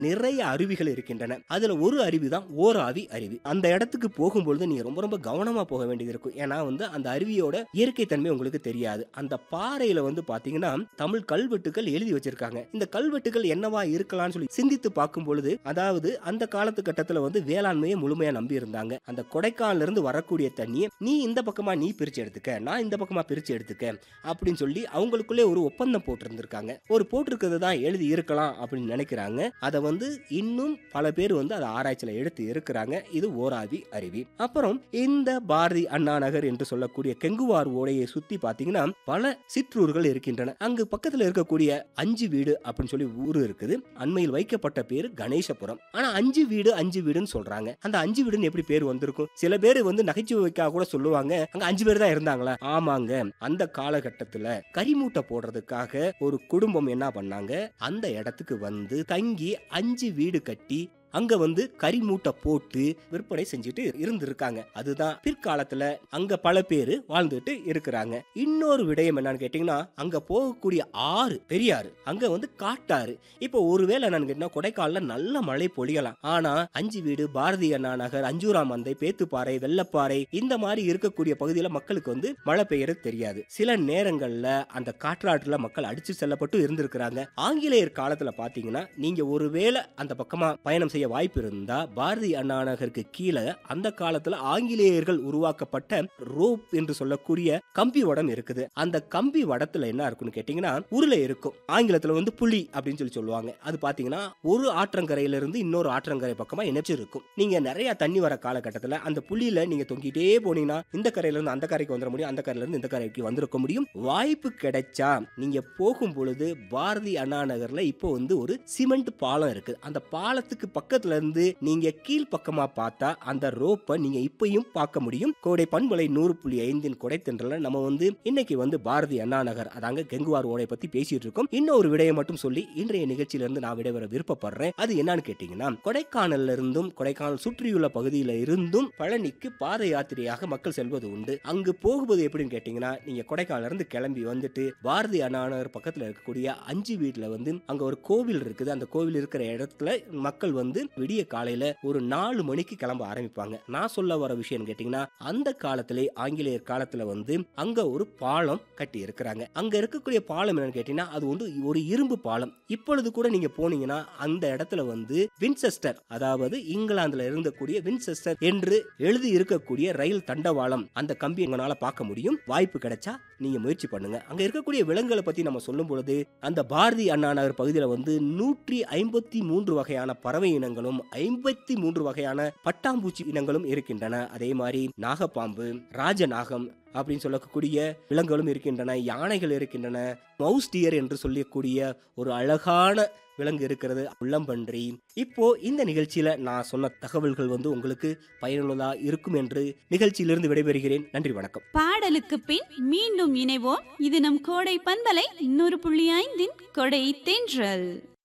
நிறைய அருவிகள் இருக்கின்றன அதுல ஒரு அருவி தான் ஓராவி அருவி அந்த இடத்துக்கு போகும்பொழுது நீங்க ரொம்ப ரொம்ப கவனமா போக வேண்டியது இருக்கும் ஏன்னா வந்து அந்த அருவியோட இயற்கை தன்மை உங்களுக்கு தெரியாது அந்த பாறையில வந்து பாத்தீங்கன்னா தமிழ் கல்வெட்டுகள் எழுதி வச்சிருக்காங்க இந்த கல்வெட்டுகள் என்னவா இருக்கலாம்னு சொல்லி சிந்தித்து பார்க்கும் பொழுது அதாவது அந்த காலத்து கட்டத்துல வந்து வேளாண்மையை முழுமையா நம்பி இருந்தாங்க அந்த கொடைக்கானல இருந்து வரக்கூடிய தண்ணியை நீ இந்த பக்கமா நீ பிரிச்சு எடுத்துக்க நான் இந்த பக்கமா பிரிச்சு எடுத்துக்க அப்படின்னு சொல்லி அவங்களுக்குள்ளே ஒரு ஒப்பந்தம் போட்டிருந்திருக்காங்க ஒரு போட்டிருக்கிறது தான் எழுதி இருக்கலாம் அப்படின்னு நினைக்கிறாங்க அதை வந்து இன்னும் பல பேர் வந்து அதை ஆராய்ச்சியில எடுத்து இருக்கிறாங்க இது ஓராவி அருவி அப்புறம் இந்த பாரதி அண்ணா நகர் என்று சொல்லக்கூடிய கெங்குவார் ஓடையை சுத்தி பாத்தீங்கன்னா பல சிற்றூர்கள் இருக்கின்றன அங்கு பக்கத்துல இருக்கக்கூடிய அஞ்சு வீடு அப்படின்னு சொல்லி ஊர் இருக்குது அண்மையில் வைக்கப்பட்ட பேரு கணேசபுரம் ஆனா அஞ்சு வீடு அஞ்சு வீடுன்னு சொல்றாங்க அந்த அஞ்சு வீடுன்னு எப்படி பேர் வந்திருக்கும் சில பேர் வந்து நகைச்சுவைக்காக கூட சொல்லுவாங்க அங்க அஞ்சு பேர் தான் இருந்தாங்களா ஆமாங்க அந்த காலகட்டத்துல கரிமூட்டை போடுறதுக்காக ஒரு குடும்பம் என்ன பண்ணாங்க அந்த இடத்துக்கு வந்து தங்கி அஞ்சு வீடு கட்டி அங்க வந்து கறி மூட்டை போட்டு விற்பனை செஞ்சுட்டு இருந்திருக்காங்க அதுதான் பிற்காலத்துல அங்க பல பேர் வாழ்ந்துட்டு இருக்கிறாங்க இன்னொரு விடயம் என்னன்னு கேட்டீங்கன்னா அங்க போகக்கூடிய ஆறு பெரியாறு அங்க வந்து காட்டாறு இப்போ ஒருவேளை என்னன்னு கேட்டீங்கன்னா கொடைக்கானல நல்ல மழை பொழியலாம் ஆனா அஞ்சு வீடு பாரதி அண்ணா நகர் அஞ்சூராம் மந்தை பேத்துப்பாறை வெள்ளப்பாறை இந்த மாதிரி இருக்கக்கூடிய பகுதியில மக்களுக்கு வந்து மழை பெய்யறது தெரியாது சில நேரங்கள்ல அந்த காற்றாற்றுல மக்கள் அடிச்சு செல்லப்பட்டு இருந்திருக்கிறாங்க ஆங்கிலேயர் காலத்துல பாத்தீங்கன்னா நீங்க ஒருவேளை அந்த பக்கமா பயணம் செய்ய வாய்ப்பு இருந்தா பாரதி அண்ணா நகருக்கு கீழே அந்த காலத்துல ஆங்கிலேயர்கள் உருவாக்கப்பட்ட ரோப் என்று சொல்லக்கூடிய கம்பி வடம் இருக்குது அந்த கம்பி வடத்துல என்ன இருக்குன்னு கேட்டீங்கன்னா உருளை இருக்கும் ஆங்கிலத்துல வந்து புலி அப்படின்னு சொல்லி சொல்லுவாங்க அது பாத்தீங்கன்னா ஒரு ஆற்றங்கரையில இருந்து இன்னொரு ஆற்றங்கரை பக்கமா இணைச்சு இருக்கும் நீங்க நிறைய தண்ணி வர காலகட்டத்துல அந்த புலியில நீங்க தொங்கிட்டே போனீங்கன்னா இந்த கரையில இருந்து அந்த கரைக்கு வந்துட முடியும் அந்த கரையில இருந்து இந்த கரைக்கு வந்திருக்க முடியும் வாய்ப்பு கிடைச்சா நீங்க போகும் பொழுது பாரதி அண்ணா நகர்ல இப்போ வந்து ஒரு சிமெண்ட் பாலம் இருக்கு அந்த பாலத்துக்கு பக்கத்துல இருந்து நீங்க கீழ் பக்கமா பார்த்தா அந்த ரோப்பை நீங்க இப்பயும் பார்க்க முடியும் கோடை பண்பலை நூறு புள்ளி ஐந்தின் கொடைத்தென்றல நம்ம வந்து இன்னைக்கு வந்து பாரதி அண்ணா நகர் அதாங்க கெங்குவார் ஓடை பத்தி பேசிட்டு இருக்கோம் இன்னொரு விடயம் மட்டும் சொல்லி இன்றைய நிகழ்ச்சியில இருந்து நான் விடைபெற விருப்பப்படுறேன் அது என்னன்னு கேட்டீங்கன்னா கொடைக்கானல்ல இருந்தும் கொடைக்கானல் சுற்றியுள்ள பகுதியில இருந்தும் பழனிக்கு பாத யாத்திரையாக மக்கள் செல்வது உண்டு அங்கு போகும்போது எப்படின்னு கேட்டீங்கன்னா நீங்க கொடைக்கானல்ல இருந்து கிளம்பி வந்துட்டு பாரதி அண்ணா நகர் பக்கத்துல இருக்கக்கூடிய அஞ்சு வீட்டுல வந்து அங்க ஒரு கோவில் இருக்குது அந்த கோவில் இருக்கிற இடத்துல மக்கள் வந்து விடிய காலையில ஒரு நாலு மணிக்கு கிளம்ப ஆரம்பிப்பாங்க நான் சொல்ல வர விஷயம் கேட்டீங்கன்னா அந்த காலத்திலே ஆங்கிலேயர் காலத்துல வந்து அங்க ஒரு பாலம் கட்டி இருக்கிறாங்க அங்க இருக்கக்கூடிய பாலம் என்னன்னு கேட்டீங்கன்னா அது வந்து ஒரு இரும்பு பாலம் இப்பொழுது கூட நீங்க போனீங்கன்னா அந்த இடத்துல வந்து வின்செஸ்டர் அதாவது இங்கிலாந்துல இருந்தக்கூடிய வின்செஸ்டர் என்று எழுதி இருக்கக்கூடிய ரயில் தண்டவாளம் அந்த கம்பி உங்களால பார்க்க முடியும் வாய்ப்பு கிடைச்சா நீங்க முயற்சி பண்ணுங்க அங்க இருக்கக்கூடிய விலங்குகளை பத்தி நம்ம சொல்லும் பொழுது அந்த பாரதி அண்ணா நகர் பகுதியில வந்து நூற்றி ஐம்பத்தி மூன்று வகையான பறவை இனங்களும் ஐம்பத்தி மூன்று வகையான பட்டாம்பூச்சி இனங்களும் இருக்கின்றன அதே மாதிரி நாகப்பாம்பு ராஜநாகம் அப்படின்னு சொல்லக்கூடிய விலங்குகளும் இருக்கின்றன யானைகள் இருக்கின்றன மவுஸ் டியர் என்று சொல்லக்கூடிய ஒரு அழகான விலங்கு இருக்கிறது உள்ளம்பன்றி இப்போ இந்த நிகழ்ச்சியில நான் சொன்ன தகவல்கள் வந்து உங்களுக்கு பயனுள்ளதா இருக்கும் என்று நிகழ்ச்சியிலிருந்து விடைபெறுகிறேன் நன்றி வணக்கம் பாடலுக்கு பின் மீண்டும் இணைவோம் இது நம் கோடை பண்பலை நூறு புள்ளி ஐந்தின் கொடை தென்றல்